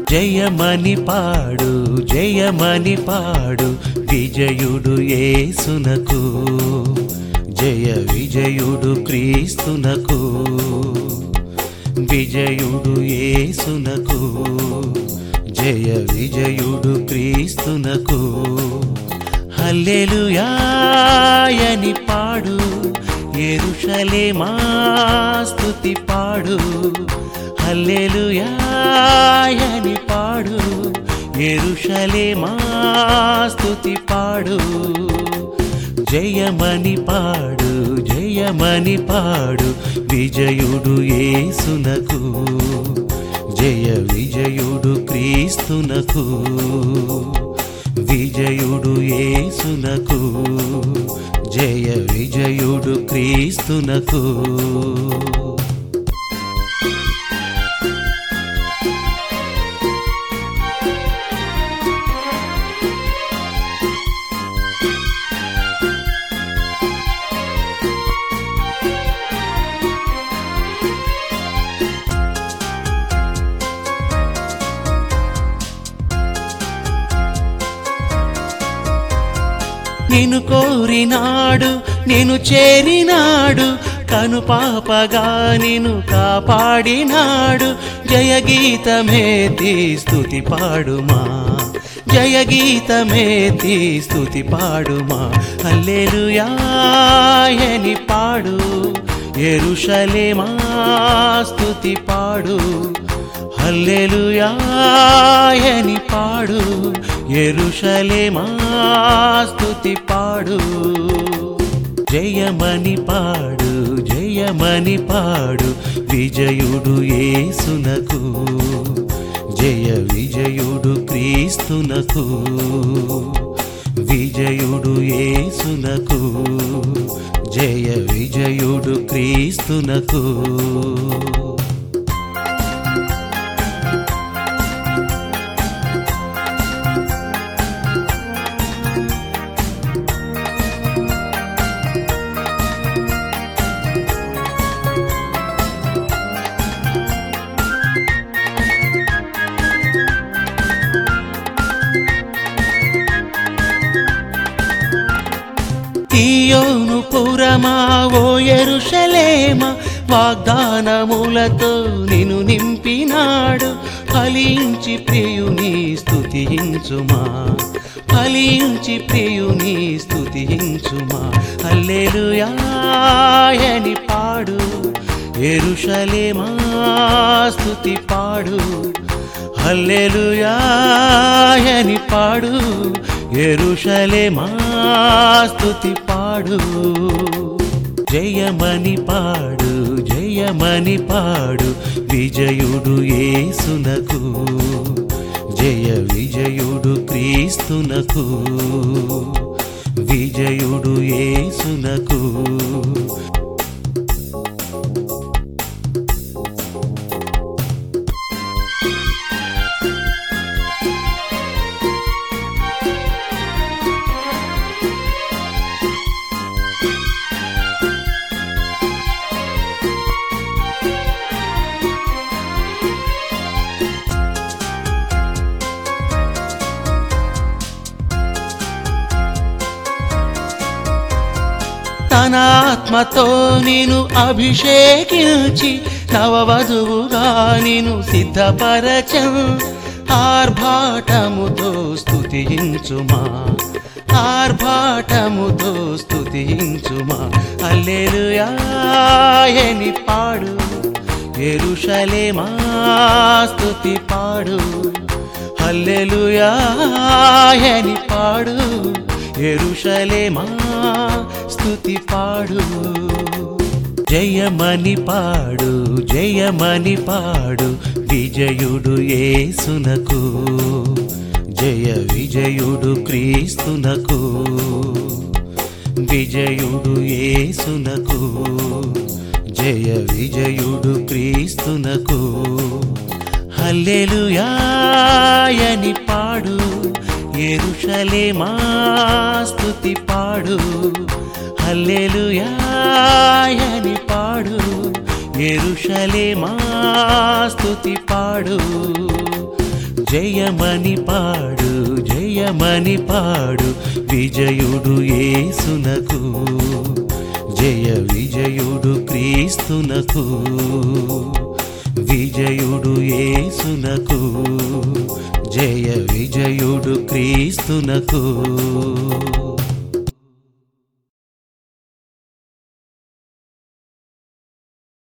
జయమని పాడు జయమని పాడు విజయుడు యేసునకు జయ విజయుడు క్రీస్తునకు విజయుడు యేసునకు జయ విజయుడు క్రీస్తునకు హల్లెలూయాయని పాడు ఎరుషలేమా స్తుతి పాడు హల్లెలూయాయని పాడు ఎరుషలేమా స్తుతి పాడు జయమని పాడు జయమని పాడు విజయుడు యేసునకు జయ విజయుడు క్రీస్తునకు విజయుడు యేసునకు జయ విజయుడు క్రీస్తునకు నిన్ను కోరినాడు నేను చేరినాడు కను పాపగా నిన్ను కాపాడినాడు జయ గీతమేతి స్తుతి పాడుమా జయ గీతమేతి స్తుతి పాడుమా హల్లెలూయాయని పాడు ఎరుషలేమా స్తుతి పాడు హల్లెలూయాయని పాడు ఎరుషలేమా స్తుతి పాడు జయమని పాడు జయమని పాడు విజయుడు యేసునకు జయ విజయుడు క్రీస్తునకు విజయుడు యేసునకు జయ విజయుడు క్రీస్తునకు తీయోను పురమా ఓ ఎరుషలేమ వాగ్దానములతో నిన్ను నింపినాడు ఫలించి ప్రియుని స్తుతించుమా ఫలించి ప్రియుని స్తుతించుమా హల్లెలూయాయని పాడు ఎరుషలేమా స్తుతి పాడు హల్లెలూయాయని పాడు ఎరుషలేమా స్తుతి పాడు జయమని పాడు జయమని పాడు విజయుడు యేసునకు జయ విజయుడు క్రీస్తునకు విజయుడు యేసునకు తన ఆత్మతో నేను అభిషేకించి నవవధువుగా నేను సిద్ధపరచం ఆర్భాటముతో స్తుతించుమా ఆర్భాటముతో స్తుతించుమా అల్లెలుయాయని పాడు ఎరుషలేమా స్తుతి పాడు హల్లెలూయాయని పాడు ఎరుషలేమా స్తుతి పాడు జయమని పాడు జయమని పాడు విజయుడు యేసునకు జయ విజయుడు క్రీస్తునకు విజయుడు యేసునకు జయ విజయుడు క్రీస్తునకు హల్లెలూయాయని పాడు ఎరుషలేమా స్తుతి పాడు హల్లెలూయాయని పాడు ఎరుషలేమా స్తుతి పాడు జయమని పాడు జయమని పాడు విజయుడు యేసునకు జయ విజయుడు క్రీస్తునకు విజయుడు యేసునకు జయ విజయుడు క్రీస్తునకు